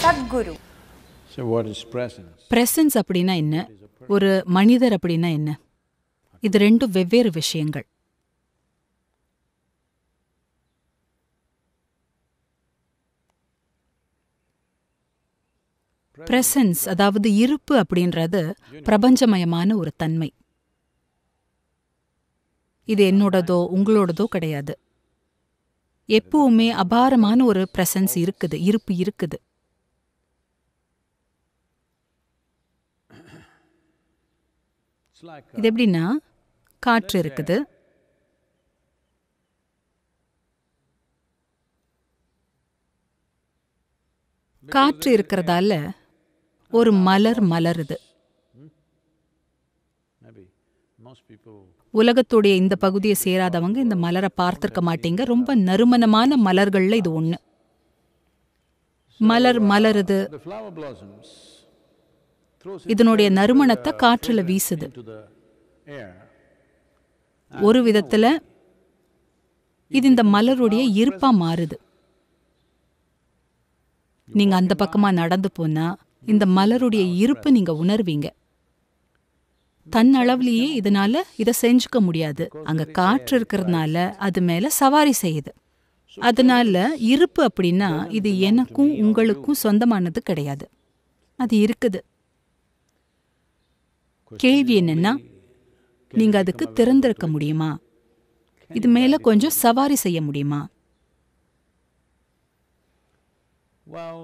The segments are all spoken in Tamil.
Sadhguru So, what is presence? Presence அப்படின்னா என்ன ஒரு மனிதர் அப்படின்னா என்ன இது ரெண்டும் வெவ்வேறு விஷயங்கள் பிரசன்ஸ் அதாவது இருப்பு அப்படின்றது பிரபஞ்சமயமான ஒரு தன்மை இது என்னோடதோ உங்களோடதோ கிடையாது எப்பவுமே அபாரமான ஒரு பிரசன்ஸ் இருக்குது இருப்பு இருக்குது It's like இது எப்படின்னா காற்று இருக்குது காற்று இருக்கிறதால ஒரு மலர் மலருது maybe most people உலகத்துடைய இந்த பகுதியை சேராதவங்க இந்த மலரை பார்த்திருக்க மாட்டீங்க ரொம்ப நறுமணமான மலர்கள்ல இது ஒண்ணு மலர் மலருது the flower blossoms throws இதனுடைய நறுமணத்தை காற்றுல வீசுது into the air. ஒரு விதத்துல இது இந்த மலருடைய இருப்பா மாறுது நீங்க அந்த பக்கமா நடந்து போனா இந்த மலருடைய இருப்பு நீங்க உணர்வீங்க தன்னளவுலயே இதனால இத செஞ்சுக்க முடியாது அங்க காற்று இருக்கிறதுனால அது மேல சவாரி செய்யுது அதனால இருப்பு அப்படின்னா இது எனக்கும் உங்களுக்கும் சொந்தமானது கிடையாது அது இருக்குது கேள்வி என்னன்னா நீங்க அதுக்கு திறந்திருக்க முடியுமா இது மேல கொஞ்சம் சவாரி செய்ய முடியுமா Well,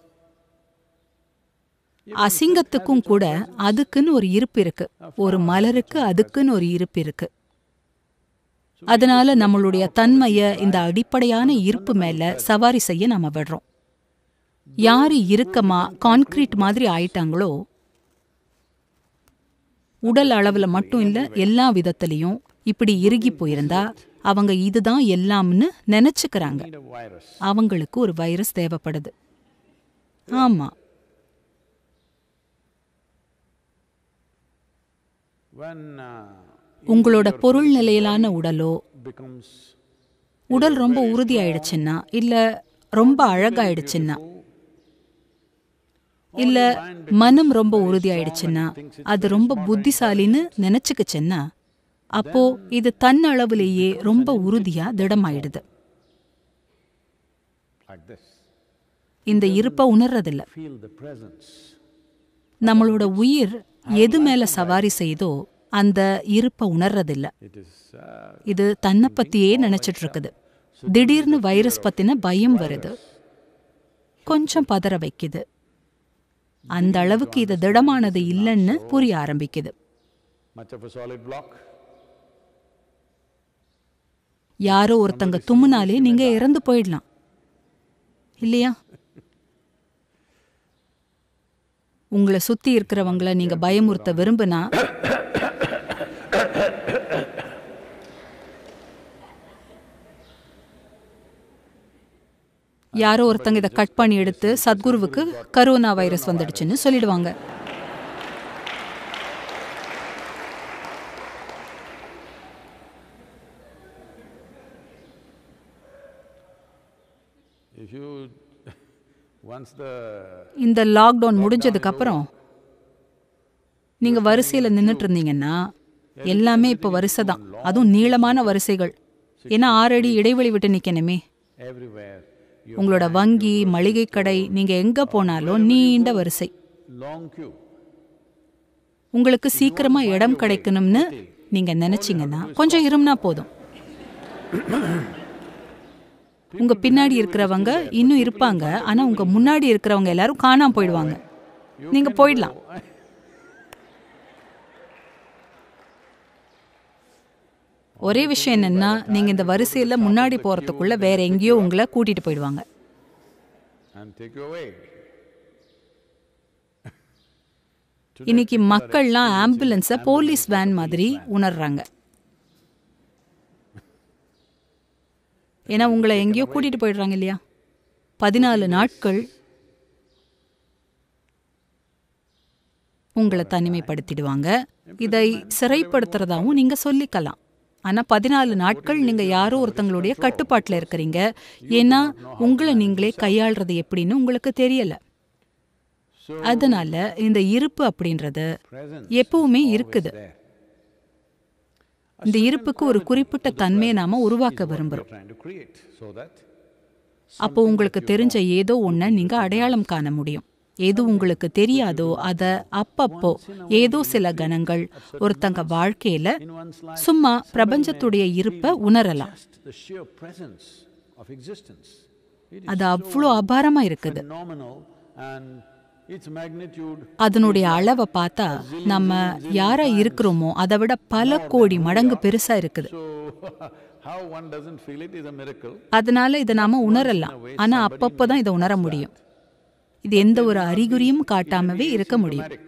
அசிங்கத்துக்கும் கூட அதுக்குன்னு ஒரு இருப்பு இருக்கு ஒரு மலருக்கு அதுக்குன்னு ஒரு இருப்பு இருக்கு அதனால நம்மளுடைய தன்மைய இந்த அடிப்படையான இருப்பு மேல சவாரி செய்ய நாம விடுறோம் யாரு இறுக்கமா கான்கிரீட் மாதிரி ஆயிட்டாங்களோ உடல் அளவுல மட்டும் இல்ல எல்லா விதத்திலையும் இப்படி இறுகி போயிருந்தா அவங்க இதுதான் எல்லாம்னு நினைச்சுக்கிறாங்க need a virus. அவங்களுக்கு ஒரு வைரஸ் தேவைப்படுது ஆமா When uh, உங்களோட பொருள் நிலையிலான உடலோ becomes உடல் ரொம்ப உறுதி ஆயிடுச்சுன்னா இல்ல ரொம்ப அழகாயிடுச்சுன்னா இல்ல மனம் ரொம்ப உறுதி ஆயிடுச்சுன்னா அது ரொம்ப புத்திசாலின்னு நினைச்சுக்குச்சுன்னா அப்போ இது தன் அளவுலேயே ரொம்ப உறுதியா திடமாயிடுது like this, இந்த இருப்ப உணர்றதில்ல feel the presence. நம்மளோட உயிர் எது மேல சவாரி செய்தோ அந்த இருப்ப உணர்றதில்ல It is uh, இது தன்னை பத்தியே நினைச்சிட்டு இருக்குது திடீர்னு வைரஸ் பத்தின பயம் வருது கொஞ்சம் பதற வைக்குது அந்த அளவுக்கு இது திடமானது இல்லைன்னு புரிய ஆரம்பிக்குது much of a solid block. யாரோ ஒருத்தங்க தும்முனாலே நீங்க இறந்து போயிடலாம் இல்லையா உங்களை சுத்தி இருக்கிறவங்கள நீங்க பயமுறுத்த விரும்புனா யாரோ ஒருத்தங்க இதை கட் பண்ணி எடுத்து சத்குருவுக்கு கரோனா வைரஸ் வந்துடுச்சுன்னு சொல்லிடுவாங்க If you, once the இந்த லாக்டவுன் முடிஞ்சதுக்கு அப்புறம் நீங்க வரிசையில நின்னுட்டு இருந்தீங்கன்னா எல்லாமே இப்ப வரிசை தான் அதுவும் நீளமான வரிசைகள் ஏன்னா ஆறு அடி இடைவெளி விட்டு நிக்கணுமே everywhere, you உங்களோட வங்கி மளிகை கடை நீங்க எங்க போனாலும் நீண்ட வரிசை long queue. உங்களுக்கு சீக்கிரமா இடம் கிடைக்கணும்னு நீங்க நினைச்சீங்கன்னா கொஞ்சம் இரும்னா போதும் உங்க பின்னாடி இருக்கிறவங்க இன்னும் இருப்பாங்க ஆனா உங்க முன்னாடி இருக்கிறவங்க எல்லாரும் காணாம போயிடுவாங்க நீங்க போயிடலாம் ஒரே விஷயம் என்னன்னா நீங்க இந்த வரிசையில முன்னாடி போறதுக்குள்ள வேற எங்கேயோ உங்களை கூட்டிட்டு போயிடுவாங்க and take you away. இன்னைக்கு மக்கள்லாம் ஆம்புலன்ஸை போலீஸ் வேன் மாதிரி உணர்றாங்க ஏன்னா உங்களை எங்கேயோ கூட்டிட்டு போயிடுறாங்க இல்லையா பதினாலு நாட்கள் உங்களை தனிமைப்படுத்திடுவாங்க இதை சிறைப்படுத்துறதாவும் நீங்க சொல்லிக்கலாம் ஆனா பதினாலு நாட்கள் நீங்க யாரோ ஒருத்தங்களுடைய கட்டுப்பாட்டுல இருக்கிறீங்க ஏன்னா உங்களை நீங்களே கையாள்றது எப்படின்னு உங்களுக்கு தெரியல அதனால இந்த இருப்பு அப்படின்றது presence எப்பவுமே இருக்குது there. இந்த இருப்புக்கு ஒரு குறிப்பிட்ட தன்மையை நாம உருவாக்க விரும்புறோம் We're trying to create so that அப்போ உங்களுக்கு தெரிஞ்ச ஏதோ ஒன்றை நீங்க அடையாளம் காண முடியும் எது உங்களுக்கு தெரியாதோ அத அப்பப்போ ஏதோ சில கணங்கள் ஒருத்தங்க வாழ்க்கையில in one's life சும்மா பிரபஞ்சத்துடைய இருப்ப உணரலாம் just the sheer presence of existence. It is அது அவ்வளோ அபாரமா இருக்குது phenomenal and its magnitude அதனுடைய அளவை பார்த்தா நம்ம யாரா இருக்கிறோமோ அதை விட பல கோடி மடங்கு பெருசா இருக்குது so how one doesn't feel it is a miracle. அதனால இதை நாம உணரலாம் ஆனா அப்பப்போ தான் இதை உணர முடியும் இது எந்த ஒரு அறிகுறியும் காட்டாமவே இருக்க முடியும் Dramatic.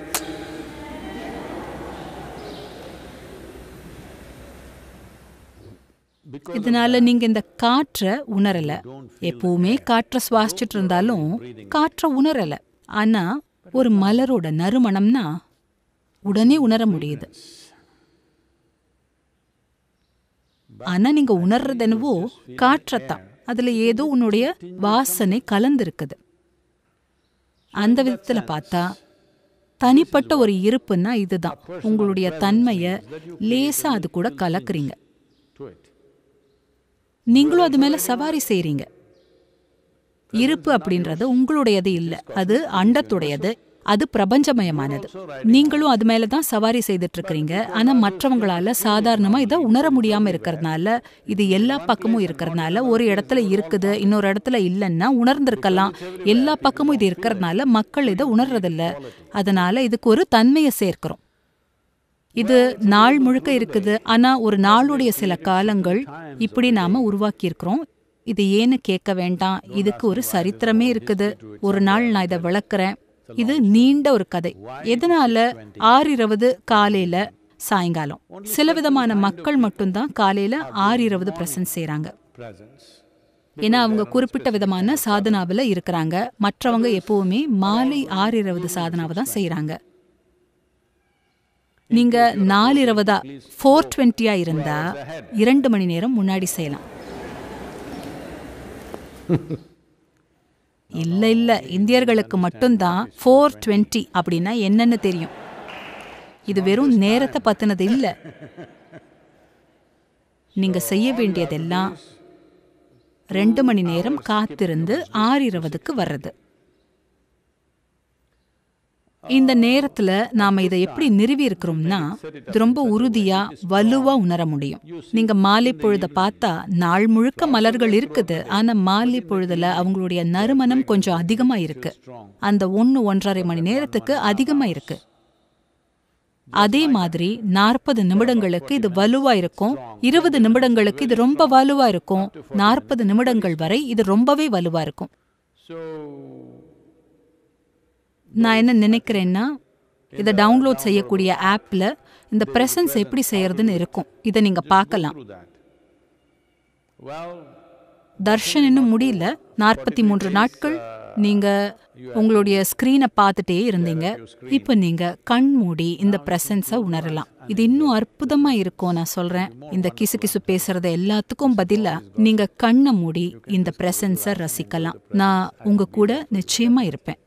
Because இதனால நீங்க இந்த காற்றை உணரல எப்பவுமே காற்றை சுவாசிச்சுட்டு இருந்தாலும் காற்றை உணரல ஆனா ஒரு மலரோட நறுமணம்னா உடனே உணர முடியுது ஆனா நீங்க உணர்றது என்னவோ காற்றைத்தான் அதுல ஏதோ உன்னுடைய வாசனை கலந்திருக்குது அந்த விதத்துல பார்த்தா தனிப்பட்ட ஒரு இருப்புன்னா இதுதான் உங்களுடைய தன்மைய லேசா அது கூட கலக்குறீங்க to it. நீங்களும் அது மேல சவாரி செய்றீங்க இருப்பு அப்படின்றது உங்களுடையது இல்ல அது அண்டத்துடையது அது பிரபஞ்சமயமானது நீங்களும் அது மேல தான் சவாரி செய்துட்டு இருக்கிறீங்க ஆனா மற்றவங்களால சாதாரணமா இதை உணர முடியாம இருக்கிறதுனால இது எல்லா பக்கமும் இருக்கிறதுனால ஒரு இடத்துல இருக்குது இன்னொரு இடத்துல இல்லைன்னா உணர்ந்திருக்கலாம் எல்லா பக்கமும் இது இருக்கிறதுனால மக்கள் இதை உணர்றதில்ல அதனால இதுக்கு ஒரு தன்மையை சேர்க்கிறோம் இது நாள் முழுக்க இருக்குது ஆனா ஒரு நாளுடைய சில காலங்கள் இப்படி நாம உருவாக்கி இருக்கிறோம் இது ஏன்னு கேட்க வேண்டாம் இதுக்கு ஒரு சரித்திரமே இருக்குது ஒரு நாள் நான் இதை விளக்குறேன் இது நீண்ட ஒரு கதை எதனால ஆறு இருபது காலையில சாயங்காலம் சில விதமான மக்கள் மட்டும்தான் காலையில ஆறு இருபது பிரசன்ட் செய்றாங்க Presence. ஏன்னா அவங்க குறிப்பிட்ட விதமான சாதனாவில் இருக்கிறாங்க மற்றவங்க எப்பவுமே மாலை ஆறு இருபது சாதனாவை தான் செய்றாங்க நீங்க நாலு இருபதா ஃபோர் டுவெண்ட்டியா இருந்தா இரண்டு மணி நேரம் முன்னாடி செய்யலாம் இல்ல இல்ல இந்தியர்களுக்கு மட்டும்தான் ஃபோர் டுவெண்ட்டி அப்படின்னா என்னன்னு தெரியும் இது வெறும் நேரத்தை பத்தினது இல்ல நீங்க செய்ய வேண்டியதெல்லாம் ரெண்டு மணி நேரம் காத்திருந்து ஆறு இருபதுக்கு வர்றது இந்த நேரத்துல நாம இதை எப்படி நிறுவி இருக்கிறோம்னா இது ரொம்ப உறுதியா வலுவா உணர முடியும் நீங்க மாலை பொழுத பார்த்தா நாள் முழுக்க மலர்கள் இருக்குது ஆனா மாலை பொழுதுல அவங்களுடைய நறுமணம் கொஞ்சம் அதிகமா இருக்கு அந்த ஒன்னு ஒன்றரை மணி நேரத்துக்கு அதிகமா இருக்கு அதே மாதிரி நாற்பது நிமிடங்களுக்கு இது வலுவா இருக்கும் இருபது நிமிடங்களுக்கு இது ரொம்ப வலுவா இருக்கும் நாற்பது நிமிடங்கள் வரை இது ரொம்பவே வலுவா இருக்கும் So, நான் என்ன நினைக்கிறேன்னா இதை டவுன்லோட் செய்யக்கூடிய ஆப்ல இந்த பிரசன்ஸ் எப்படி செய்யறதுன்னு இருக்கும் இதை நீங்க பார்க்கலாம் through that. Well, தர்ஷன் இன்னும் முடியல நாற்பத்தி மூன்று நாட்கள் நீங்க உங்களுடைய ஸ்கிரீனை பார்த்துட்டே இருந்தீங்க இப்போ நீங்க கண் மூடி இந்த பிரசன்ஸை உணரலாம் இது இன்னும் அற்புதமா இருக்கும் நான் சொல்றேன் இந்த கிசு கிசு பேசுறது எல்லாத்துக்கும் பதிலா நீங்க கண்ணை மூடி இந்த பிரசன்ஸை ரசிக்கலாம் நான் உங்க கூட நிச்சயமா இருப்பேன்